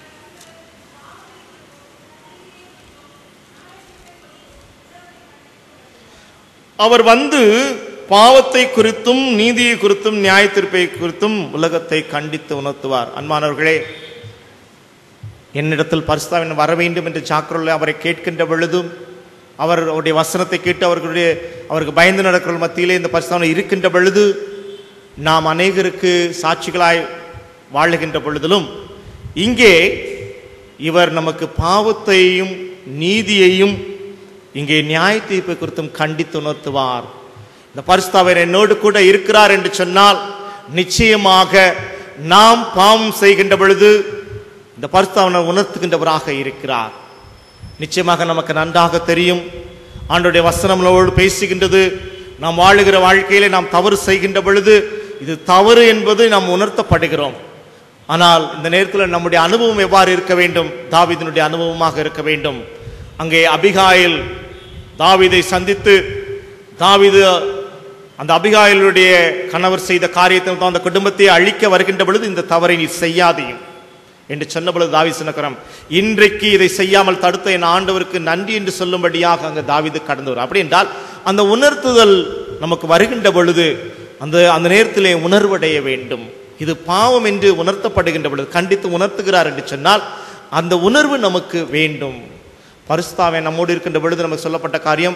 அவர் வந்து பாவத்தை குறித்தும் நீதியை குறித்தும் நியாயத்தீர்ப்பை குறித்தும் உலகத்தை கண்டித்து உணர்த்துவார் அன்பானவர்களே என்னிடத்தில் பரிசுத்தாவின் வர வேண்டும் என்று சாக்கரோல அவரை கேட்கின்ற பொழுதும் அவர் அவருடைய வசனத்தை கேட்டு அவர்களுடைய அவருக்கு பயந்து நடக்கிற மத்தியிலே இந்த பரிசுத்தாவன் இருக்கின்ற பொழுது நாம் அநேகருக்கு சாட்சிகளாய் வாழுகின்ற பொழுதிலும் இங்கே இவர் நமக்கு பாவத்தையும் நீதியையும் இங்கே நியாய தீர்ப்பை குறித்தும் கண்டித்து உணர்த்துவார் இந்த பரிசுத்தாவர் என்னோடு கூட இருக்கிறார் என்று சொன்னால் நிச்சயமாக நாம் பாவம் செய்கின்ற பொழுது இந்த பரிசுத்தாவனை உணர்த்துகின்றவராக இருக்கிறார் நிச்சயமாக நமக்கு நன்றாக தெரியும் ஆண்டுடைய வசனம் நம்மளோடு பேசுகின்றது நாம் வாழுகிற வாழ்க்கையிலே நாம் தவறு செய்கின்ற பொழுது இது தவறு என்பது நாம் உணர்த்தப்படுகிறோம் ஆனால் இந்த நேரத்தில் நம்முடைய அனுபவம் எவ்வாறு இருக்க வேண்டும் தாவீதினுடைய அனுபவமாக இருக்க வேண்டும் அங்கே அபிகாயில் தாவீதை சந்தித்து தாவீது அந்த அபிகாயிலுடைய கணவர் செய்த காரியத்தை அந்த குடும்பத்தை அழிக்க வருகின்ற பொழுது இந்த தவறை நீ செய்யாதையும் என்று சொன்ன பொழுது தாவி சொன்னக்கரம் இன்றைக்கு இதை செய்யாமல் தடுத்த என் ஆண்டவருக்கு நன்றி என்று சொல்லும்படியாக அங்கு தாவிது கடந்து வரும் அப்படி என்றால் அந்த உணர்த்துதல் நமக்கு வருகின்ற பொழுது அந்த அந்த நேரத்திலே உணர்வடைய வேண்டும் இது பாவம் என்று உணர்த்தப்படுகின்ற பொழுது கண்டித்து உணர்த்துகிறார் என்று சொன்னால் அந்த உணர்வு நமக்கு வேண்டும் பரிசுத்தாவை நம்மோடு இருக்கின்ற பொழுது நமக்கு சொல்லப்பட்ட காரியம்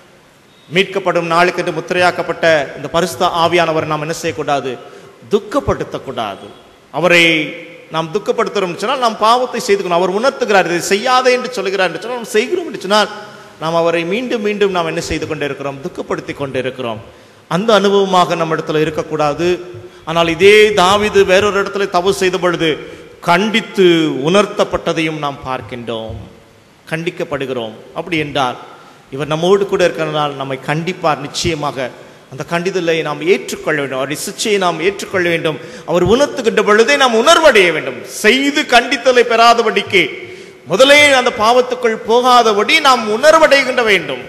மீட்கப்படும் நாளுக்கென்று முத்திரையாக்கப்பட்ட இந்த பரிசுத்த ஆவியானவர் நாம் என்ன செய்யக்கூடாது துக்கப்படுத்தக்கூடாது அவரை நாம் துக்கப்படுத்துகிறோம் சொன்னால் நாம் பாவத்தை செய்துக்கணும் அவர் உணர்த்துகிறார் இதை செய்யாதே என்று சொல்லுகிறார் என்று சொன்னால் நாம் செய்கிறோம் என்று சொன்னால் நாம் அவரை மீண்டும் மீண்டும் நாம் என்ன செய்து கொண்டே இருக்கிறோம் துக்கப்படுத்தி கொண்டே இருக்கிறோம் அந்த அனுபவமாக நம்ம இடத்துல இருக்கக்கூடாது ஆனால் இதே தாவிது வேறொரு இடத்துல தவறு செய்த பொழுது கண்டித்து உணர்த்தப்பட்டதையும் நாம் பார்க்கின்றோம் கண்டிக்கப்படுகிறோம் அப்படி என்றால் இவர் நம்மோடு கூட இருக்கிறனால் நம்மை கண்டிப்பார் நிச்சயமாக அந்த கண்டிதலை நாம் ஏற்றுக்கொள்ள வேண்டும் அவருடைய சிச்சையை நாம் ஏற்றுக்கொள்ள வேண்டும் அவர் உணர்த்துகின்ற பொழுதே நாம் உணர்வடைய வேண்டும் செய்து கண்டித்தலை பெறாதபடிக்கு முதலே அந்த பாவத்துக்குள் போகாதபடி நாம் உணர்வடைகின்ற வேண்டும்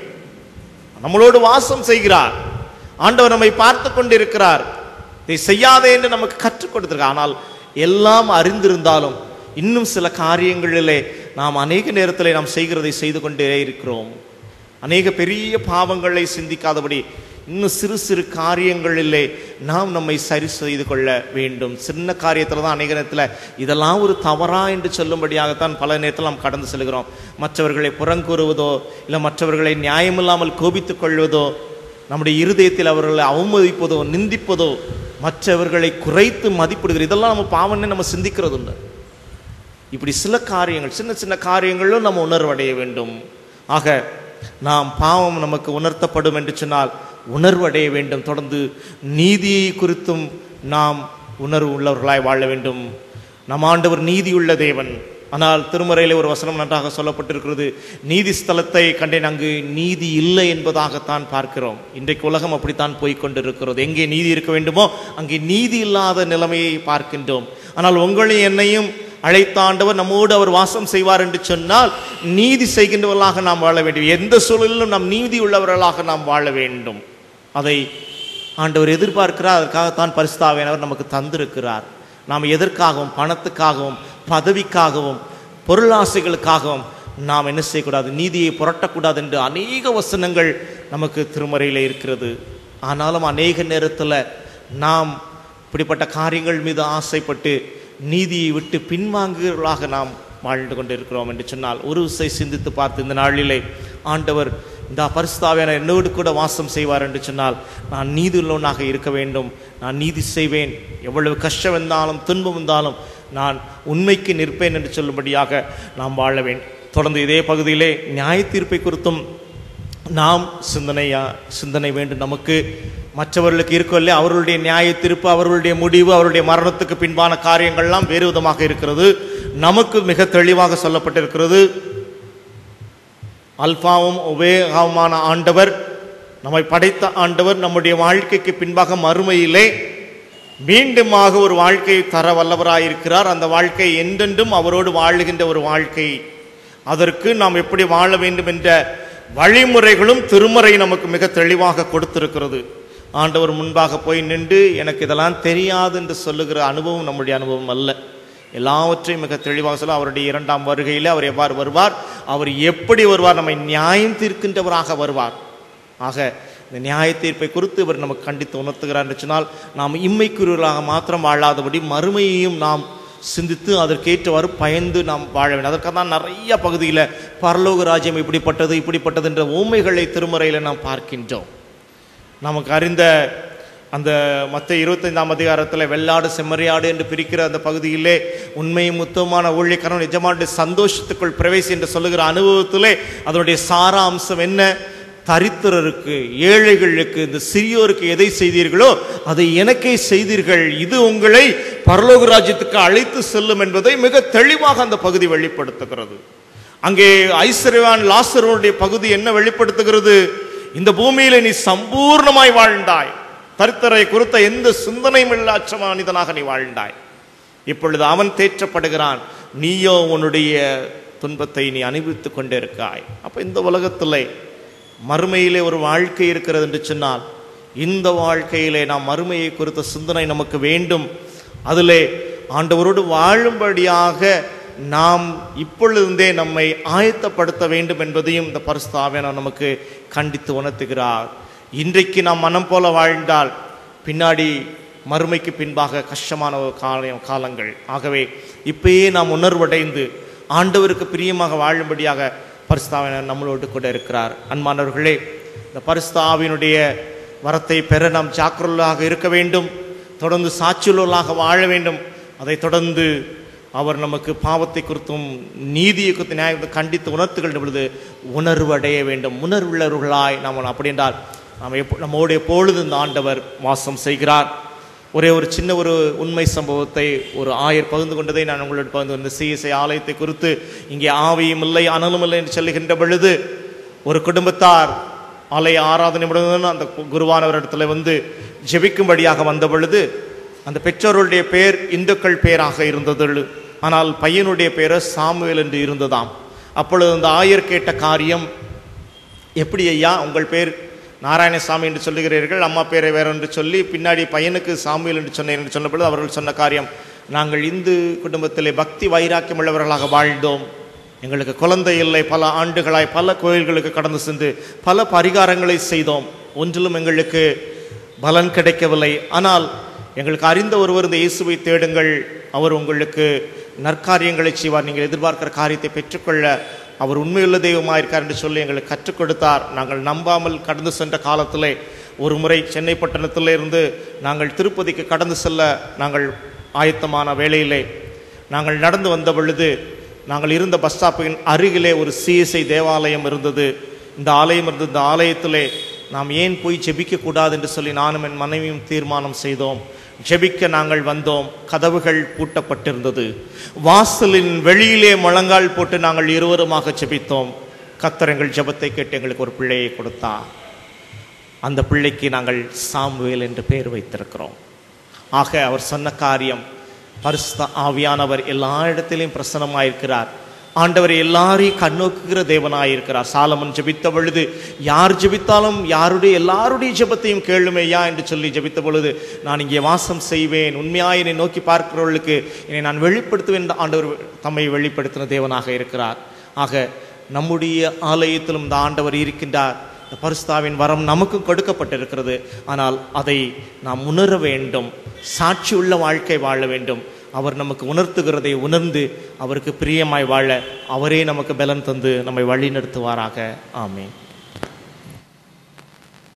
நம்மளோடு வாசம் செய்கிறார் ஆண்டவர் நம்மை பார்த்து கொண்டிருக்கிறார் இதை செய்யாதே என்று நமக்கு கற்றுக் கொடுத்திருக்கார் ஆனால் எல்லாம் அறிந்திருந்தாலும் இன்னும் சில காரியங்களிலே நாம் அநேக நேரத்தில் நாம் செய்கிறதை செய்து கொண்டே இருக்கிறோம் அநேக பெரிய பாவங்களை சிந்திக்காதபடி இன்னும் சிறு சிறு காரியங்களிலே நாம் நம்மை சரி செய்து கொள்ள வேண்டும் சின்ன காரியத்தில் தான் அநேக நேரத்தில் இதெல்லாம் ஒரு தவறா என்று சொல்லும்படியாகத்தான் பல நேரத்தில் நாம் கடந்து செல்கிறோம் மற்றவர்களை புறங்கூறுவதோ இல்லை மற்றவர்களை நியாயமில்லாமல் கோபித்துக் கொள்வதோ நம்முடைய இருதயத்தில் அவர்களை அவமதிப்பதோ நிந்திப்பதோ மற்றவர்களை குறைத்து மதிப்பிடுகிற இதெல்லாம் நம்ம பாவம்னு நம்ம சிந்திக்கிறது உண்டு இப்படி சில காரியங்கள் சின்ன சின்ன காரியங்களும் நம்ம உணர்வடைய வேண்டும் ஆக நாம் பாவம் நமக்கு உணர்த்தப்படும் என்று சொன்னால் உணர்வடைய வேண்டும் தொடர்ந்து நீதியை குறித்தும் நாம் உணர்வு உள்ளவர்களாய் வாழ வேண்டும் நம் ஆண்டவர் நீதியுள்ள தேவன் ஆனால் திருமறையிலே ஒரு வசனம் நன்றாக சொல்லப்பட்டிருக்கிறது நீதி ஸ்தலத்தை கண்டேன் அங்கு நீதி இல்லை என்பதாகத்தான் பார்க்கிறோம் இன்றைக்கு உலகம் அப்படித்தான் போய்க் கொண்டிருக்கிறது எங்கே நீதி இருக்க வேண்டுமோ அங்கே நீதி இல்லாத நிலைமையை பார்க்கின்றோம் ஆனால் உங்களையும் என்னையும் அழைத்த ஆண்டவர் நம்மோடு அவர் வாசம் செய்வார் என்று சொன்னால் நீதி செய்கின்றவர்களாக நாம் வாழ வேண்டும் எந்த சூழலிலும் நாம் நீதி உள்ளவர்களாக நாம் வாழ வேண்டும் அதை ஆண்டவர் எதிர்பார்க்கிறார் அதற்காகத்தான் பரிசுத்தாவியனவர் நமக்கு தந்திருக்கிறார் நாம் எதற்காகவும் பணத்துக்காகவும் பதவிக்காகவும் பொருளாசைகளுக்காகவும் நாம் என்ன செய்யக்கூடாது நீதியை புரட்டக்கூடாது என்று அநேக வசனங்கள் நமக்கு திருமறையில் இருக்கிறது ஆனாலும் அநேக நேரத்தில் நாம் இப்படிப்பட்ட காரியங்கள் மீது ஆசைப்பட்டு நீதியை விட்டு பின்வாங்குகிறவர்களாக நாம் வாழ்ந்து கொண்டிருக்கிறோம் என்று சொன்னால் ஒரு விசை சிந்தித்து பார்த்து இந்த நாளிலே ஆண்டவர் இந்த பரிசுத்தாவியான என்னோடு கூட வாசம் செய்வார் என்று சொன்னால் நான் நீதி உள்ளவனாக இருக்க வேண்டும் நான் நீதி செய்வேன் எவ்வளவு கஷ்டம் வந்தாலும் துன்பம் வந்தாலும் நான் உண்மைக்கு நிற்பேன் என்று சொல்லும்படியாக நாம் வாழ வேண்டும் தொடர்ந்து இதே பகுதியிலே நியாய தீர்ப்பை குறித்தும் நாம் சிந்தனையா சிந்தனை வேண்டும் நமக்கு மற்றவர்களுக்கு இருக்கவில்லை அவர்களுடைய நியாய தீர்ப்பு அவர்களுடைய முடிவு அவருடைய மரணத்துக்கு பின்பான காரியங்கள்லாம் வேறு விதமாக இருக்கிறது நமக்கு மிக தெளிவாக சொல்லப்பட்டிருக்கிறது அல்பாவும் உபேகமான ஆண்டவர் நம்மை படைத்த ஆண்டவர் நம்முடைய வாழ்க்கைக்கு பின்பாக மறுமையிலே மீண்டுமாக ஒரு வாழ்க்கையை தர வல்லவராயிருக்கிறார் அந்த வாழ்க்கை என்றென்றும் அவரோடு வாழுகின்ற ஒரு வாழ்க்கை அதற்கு நாம் எப்படி வாழ வேண்டும் என்ற வழிமுறைகளும் திருமறை நமக்கு மிக தெளிவாக கொடுத்திருக்கிறது ஆண்டவர் முன்பாக போய் நின்று எனக்கு இதெல்லாம் தெரியாது என்று சொல்லுகிற அனுபவம் நம்முடைய அனுபவம் அல்ல எல்லாவற்றையும் மிக தெளிவாக சொல்ல அவருடைய இரண்டாம் வருகையில் அவர் எவ்வாறு வருவார் அவர் எப்படி வருவார் நம்மை நியாயம் தீர்க்கின்றவராக வருவார் ஆக இந்த நியாய தீர்ப்பை குறித்து இவர் நமக்கு கண்டித்து உணர்த்துகிறார் என்று சொன்னால் நாம் இம்மைக்குரியவர்களாக மாத்திரம் வாழாதபடி மறுமையையும் நாம் சிந்தித்து அதற்கேற்றவாறு பயந்து நாம் வாழ வேண்டும் அதற்காக தான் நிறைய பகுதியில் பரலோக ராஜ்யம் இப்படிப்பட்டது இப்படிப்பட்டது என்ற ஊமைகளை திருமுறையில் நாம் பார்க்கின்றோம் நமக்கு அறிந்த அந்த மற்ற இருபத்தைந்தாம் அதிகாரத்தில் வெள்ளாடு செம்மறியாடு என்று பிரிக்கிற அந்த பகுதியிலே உண்மையும் முத்தமான ஊழியக்காரன் எஜமானுடைய சந்தோஷத்துக்குள் பிரவேசி என்று சொல்லுகிற அனுபவத்திலே அதனுடைய சாரா அம்சம் என்ன தரித்திரருக்கு ஏழைகளுக்கு இந்த சிறியோருக்கு எதை செய்தீர்களோ அதை எனக்கே செய்தீர்கள் இது உங்களை பரலோக ராஜ்யத்துக்கு அழைத்து செல்லும் என்பதை மிக தெளிவாக அந்த பகுதி வெளிப்படுத்துகிறது அங்கே ஐஸ்வர்யவான் லாசருடைய பகுதி என்ன வெளிப்படுத்துகிறது இந்த பூமியில நீ சம்பூர்ணமாய் வாழ்ந்தாய் தரித்திரை குறித்த எந்த சிந்தனையும் இல்லாச்ச மனிதனாக நீ வாழ்ந்தாய் இப்பொழுது அவன் தேற்றப்படுகிறான் நீயோ உன்னுடைய துன்பத்தை நீ அனுபவித்துக் கொண்டே இருக்காய் அப்ப இந்த உலகத்திலே மறுமையிலே ஒரு வாழ்க்கை இருக்கிறது என்று சொன்னால் இந்த வாழ்க்கையிலே நாம் மறுமையை குறித்த சிந்தனை நமக்கு வேண்டும் அதிலே ஆண்டவரோடு வாழும்படியாக நாம் இப்பொழுதே நம்மை ஆயத்தப்படுத்த வேண்டும் என்பதையும் இந்த பரிசுத்தாவியனர் நமக்கு கண்டித்து உணர்த்துகிறார் இன்றைக்கு நாம் மனம் போல வாழ்ந்தால் பின்னாடி மறுமைக்கு பின்பாக கஷ்டமான ஒரு காலம் காலங்கள் ஆகவே இப்பயே நாம் உணர்வடைந்து ஆண்டவருக்கு பிரியமாக வாழும்படியாக பரிசுத்தாவினர் நம்மளோடு கூட இருக்கிறார் அன்பானவர்களே இந்த பரிசுத்தாவினுடைய வரத்தை பெற நாம் ஜாக்கிரலாக இருக்க வேண்டும் தொடர்ந்து சாட்சியுள்ளவர்களாக வாழ வேண்டும் அதை தொடர்ந்து அவர் நமக்கு பாவத்தை குறித்தும் நீதியை குறித்து நியாயத்தை கண்டித்து உணர்த்துகின்ற பொழுது உணர்வு அடைய வேண்டும் உணர்வுள்ளவர்களாய் நாம் அப்படி என்றால் நாம் எப்போ நம்மோடு எப்பொழுது இந்த ஆண்டவர் வாசம் செய்கிறார் ஒரே ஒரு சின்ன ஒரு உண்மை சம்பவத்தை ஒரு ஆயர் பகிர்ந்து கொண்டதை நான் உங்களோட பகிர்ந்து இந்த சிஎஸ்ஐ ஆலயத்தை குறித்து இங்கே ஆவியும் இல்லை அனலும் இல்லை என்று சொல்லுகின்ற பொழுது ஒரு குடும்பத்தார் ஆலய ஆராதனை முடிந்ததுன்னு அந்த குருவானவர் இடத்துல வந்து ஜெபிக்கும்படியாக வந்த பொழுது அந்த பெற்றோருடைய பேர் இந்துக்கள் பேராக இருந்தது ஆனால் பையனுடைய பேர் சாமுவேல் என்று இருந்ததாம் அப்பொழுது அந்த ஆயர் கேட்ட காரியம் எப்படி ஐயா உங்கள் பேர் நாராயணசாமி என்று சொல்லுகிறீர்கள் அம்மா பேரை வேற என்று சொல்லி பின்னாடி பையனுக்கு சாமுவேல் என்று சொன்னேன் என்று சொன்ன பொழுது அவர்கள் சொன்ன காரியம் நாங்கள் இந்து குடும்பத்திலே பக்தி வைராக்கியம் உள்ளவர்களாக வாழ்ந்தோம் எங்களுக்கு குழந்தை இல்லை பல ஆண்டுகளாய் பல கோயில்களுக்கு கடந்து சென்று பல பரிகாரங்களை செய்தோம் ஒன்றிலும் எங்களுக்கு பலன் கிடைக்கவில்லை ஆனால் எங்களுக்கு அறிந்த ஒருவர் இந்த இயேசுவை தேடுங்கள் அவர் உங்களுக்கு நற்காரியங்களை செய்வார் நீங்கள் எதிர்பார்க்கிற காரியத்தை பெற்றுக்கொள்ள அவர் உண்மையுள்ள தெய்வமாக இருக்கார் என்று சொல்லி எங்களுக்கு கற்றுக் கொடுத்தார் நாங்கள் நம்பாமல் கடந்து சென்ற காலத்திலே ஒரு முறை சென்னை பட்டணத்திலே இருந்து நாங்கள் திருப்பதிக்கு கடந்து செல்ல நாங்கள் ஆயத்தமான வேளையிலே நாங்கள் நடந்து வந்த பொழுது நாங்கள் இருந்த பஸ் ஸ்டாப்பின் அருகிலே ஒரு சிஎஸ்ஐ தேவாலயம் இருந்தது இந்த ஆலயம் இருந்தது இந்த ஆலயத்திலே நாம் ஏன் போய் ஜெபிக்க கூடாது என்று சொல்லி நானும் என் மனைவியும் தீர்மானம் செய்தோம் ஜெபிக்க நாங்கள் வந்தோம் கதவுகள் பூட்டப்பட்டிருந்தது வாசலின் வெளியிலே முழங்கால் போட்டு நாங்கள் இருவருமாக ஜெபித்தோம் கத்தர் எங்கள் ஜெபத்தை கேட்டு எங்களுக்கு ஒரு பிள்ளையை கொடுத்தார் அந்த பிள்ளைக்கு நாங்கள் சாமுவேல் என்று பெயர் வைத்திருக்கிறோம் ஆக அவர் சொன்ன காரியம் பரிசுத்த ஆவியானவர் எல்லா இடத்திலையும் பிரசனமாயிருக்கிறார் ஆண்டவர் எல்லாரையும் கண்ணோக்குகிற தேவனாயிருக்கிறார் சாலமன் ஜெபித்த பொழுது யார் ஜெபித்தாலும் யாருடைய எல்லாருடைய ஜெபத்தையும் கேளுமையா என்று சொல்லி ஜெபித்த பொழுது நான் இங்கே வாசம் செய்வேன் உண்மையாய் என்னை நோக்கி பார்க்கிறவர்களுக்கு என்னை நான் வெளிப்படுத்துவேன் என்று ஆண்டவர் தம்மை வெளிப்படுத்தின தேவனாக இருக்கிறார் ஆக நம்முடைய ஆலயத்திலும் இந்த ஆண்டவர் இருக்கின்றார் இந்த பரிசுத்தாவின் வரம் நமக்கும் கொடுக்கப்பட்டிருக்கிறது ஆனால் அதை நாம் உணர வேண்டும் சாட்சி உள்ள வாழ்க்கை வாழ வேண்டும் அவர் நமக்கு உணர்த்துகிறதை உணர்ந்து அவருக்கு பிரியமாய் வாழ அவரே நமக்கு பலன் தந்து நம்மை வழி நடத்துவாராக ஆமேன்